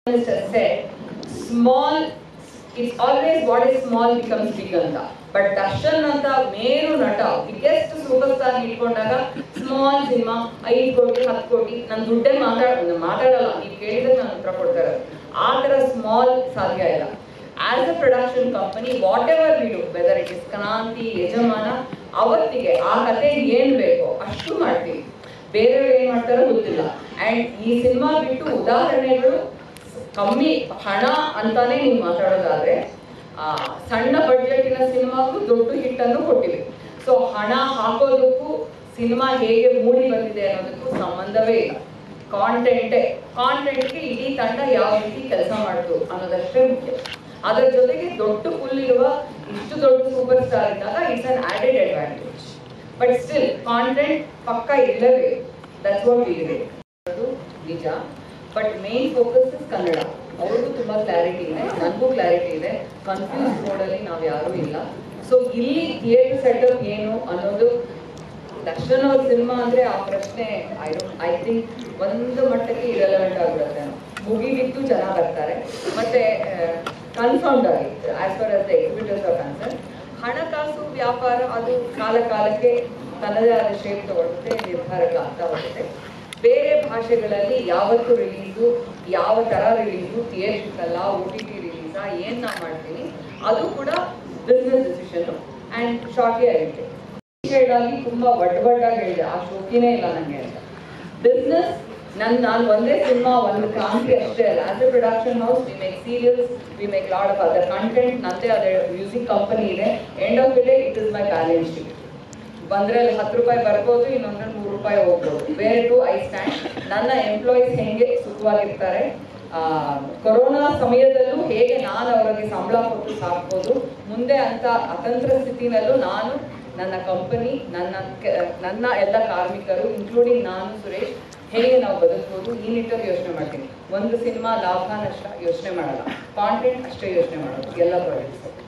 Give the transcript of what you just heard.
minister said, small, it's always what is small becomes big ಅಂತ but Darshan ಅಂತ ಮೇರು ನಟ ಬಿಗ್ಗೆಸ್ಟ್ ಸೂಪರ್ ಸ್ಟಾರ್ ಇಟ್ಕೊಂಡಾಗ ಸ್ಮಾಲ್ ಸಿನಿಮಾ ಐದು ಕೋಟಿ ಹತ್ತು ಕೋಟಿ ನನ್ ದುಡ್ಡೇ ಮಾತಾಡ ಮಾತಾಡಲ್ಲ ನೀವು ಕೇಳಿದ್ರೆ ನಾನು ಉತ್ತರ ಕೊಡ್ತಾರೆ ಆ ಥರ ಸ್ಮಾಲ್ ಸಾಧ್ಯ ಇಲ್ಲ as a production company whatever ಬಿಡು whether it is Kranti Yajamana ಅವತ್ತಿಗೆ ಆ ಕತೆ ಏನ್ ಬೇಕೋ ಅಷ್ಟು ಮಾಡ್ತೀವಿ ಬೇರೆಯವ್ರು ಏನ್ ಮಾಡ್ತಾರೋ ಗೊತ್ತಿಲ್ಲ ಅಂಡ್ ಈ ಸಿನಿಮಾ ಬಿಟ್ಟು ಉದಾಹರಣೆಗಳು ಕಮ್ಮಿ ಹಣ ಅಂತಾನೆ ನೀವು ಮಾತಾಡೋದಾದ್ರೆ ಆ, ಸಣ್ಣ ಬಡ್ಜೆಟಿನ ಸಿನಿಮಾಗೂ ದೊಡ್ಡ ಹಿಟ್ ಅನ್ನು ಕೊಟ್ಟಿವೆ ಸೊ ಹಣ ಹಾಕೋದಕ್ಕೂ ಸಿನಿಮಾ ಹೇಗೆ ಮೂಡಿ ಬಂದಿದೆ ಅನ್ನೋದಕ್ಕೂ ಸಂಬಂಧವೇ ಇಲ್ಲ ಕಾಂಟೆಂಟೇ ಕಾಂಟೆಂಟ್ಗೆ ಇಡೀ ತಂಡ ಯಾವ ರೀತಿ ಕೆಲಸ ಮಾಡ್ತು ಅನ್ನೋದಷ್ಟೇ ಮುಖ್ಯ ಅದರ ಜೊತೆಗೆ ದೊಡ್ಡ ಫುಲ್ ಇರುವ ಇಷ್ಟು ದೊಡ್ಡ ಸೂಪರ್ ಸ್ಟಾರ್ ಇದ್ದಾಗ it's an added advantage but still content ಪಕ್ಕ ಇಲ್ಲವೇ ದಟ್ಸ್ ವಾಟ್ ಇದೆ ಅದು ನಿಜ but main focus is Kannada ಅವ್ರಿಗೂ ತುಂಬಾ ಕ್ಲಾರಿಟಿ ಇದೆ ನನಗೂ ಕ್ಲಾರಿಟಿ ಇದೆ ಕನ್ಫ್ಯೂಸ್ ಮೋಡಲ್ಲಿ ನಾವು ಯಾರೂ ಇಲ್ಲ ಸೊ ಇಲ್ಲಿ ಥಿಯೇಟರ್ ಸೆಟಪ್ ಏನು ಅನ್ನೋದು ದರ್ಶನ್ ಅವ್ರ ಸಿನಿಮಾ ಅಂದ್ರೆ ಆ ಪ್ರಶ್ನೆ ಐ ಐ ಥಿಂಕ್ ಒಂದು ಮಟ್ಟಕ್ಕೆ ಇರಲೆವೆಂಟ್ ಆಗಿರುತ್ತೆ ಮುಗಿಬಿತ್ತು ಜನ ಬರ್ತಾರೆ ಮತ್ತೆ ಕನ್ಫರ್ಮ್ಡ್ ಆಗಿ as far as the exhibitors are concern ಹಣಕಾಸು ವ್ಯಾಪಾರ ಅದು ಕಾಲ ಕಾಲಕ್ಕೆ ತನ್ನದೇ ಆದ ಶೇಪ್ ತಗೊಳುತ್ತೆ ನಿರ್ಧಾರಕ್ಕೆ ಆಗ್ತಾ ಹೋಗುತ್ತೆ ಬೇರೆ ಭಾಷೆಗಳಲ್ಲಿ ಯಾವತ್ತು ರಿಲೀಸು ಯಾವ ತರ ರಿಲೀಸು ಥಿಯೇಟ್ರಿಕಲ್ಲ ಒ ಟಿ ಟಿ ರಿಲೀಸಾ ಏನ್ ನಾ ಮಾಡ್ತೀನಿ ಅದು ಕೂಡ ಬಿಸ್ನೆಸ್ ಡಿಸಿಷನ್ ಅಂಡ್ ಶಾರ್ಟ್ಲಿ ಆಗಿದೆ ಆಗಿ ತುಂಬಾ ಒಡ್ ಒಡ್ಡಾಗಿ ಹೇಳಿದೆ ಆ ಶೋಕಿನೇ ಇಲ್ಲ ನಂಗೆ ಅಂತ ಬಿಸ್ನೆಸ್ ನನ್ ನಾನು ಒಂದೇ ಸಿನಿಮಾ ಒಂದು ಕ್ರಾಂತಿ ಅಷ್ಟೇ ಅಲ್ಲ as a production house we make serials we make lot of other content ನಂದೇ ಅದೇ ಮ್ಯೂಸಿಕ್ ಕಂಪನಿ ಇದೆ end of the day it is my balance sheet ಬಂದ್ರೆ ಅಲ್ಲಿ ಹತ್ತು ರೂಪಾಯಿ ಬರ್ಬೋದು ಇನ್ನೊಂದ್ರಲ್ಲಿ ನೂರು ರೂಪಾಯಿ ಹೋಗ್ಬೋದು ವೇರ್ ಟು ಐ ಸ್ಟ್ಯಾಂಡ್ ನನ್ನ ಎಂಪ್ಲಾಯೀಸ್ ಹೆಂಗೆ ಸುಖವಾಗಿರ್ತಾರೆ ಆ, ಕೊರೋನಾ ಸಮಯದಲ್ಲೂ ಹೇಗೆ ನಾನು ಅವರಿಗೆ ಸಂಬಳ ಕೊಟ್ಟು ಸಾಕ್ಬೋದು ಮುಂದೆ ಅಂತ ಅತಂತ್ರ ಸ್ಥಿತಿನಲ್ಲೂ ನಾನು ನನ್ನ ಕಂಪನಿ ನನ್ನ ಕೆ- ನನ್ನ ಎಲ್ಲ ಕಾರ್ಮಿಕರು ಇನ್ಕ್ಲೂಡಿಂಗ್ ನಾನು ಸುರೇಶ್ ಹೇಗೆ ನಾವು ಬದುಕ್ಬೋದು ಈ ನಿಟ್ಟಲ್ಲಿ ಯೋಚನೆ ಮಾಡ್ತೀನಿ ಒಂದು ಸಿನಿಮಾ ಲಾಭ ನಷ್ಟ ಯೋಚನೆ ಮಾಡಲ್ಲ ಕಾಂಟೆಂಟ್ ಅಷ್ಟೇ ಯೋಚನೆ ಮಾಡೋದು ಎಲ್ಲ ಪ್ರಾಜೆಕ್ಟ್ಸ್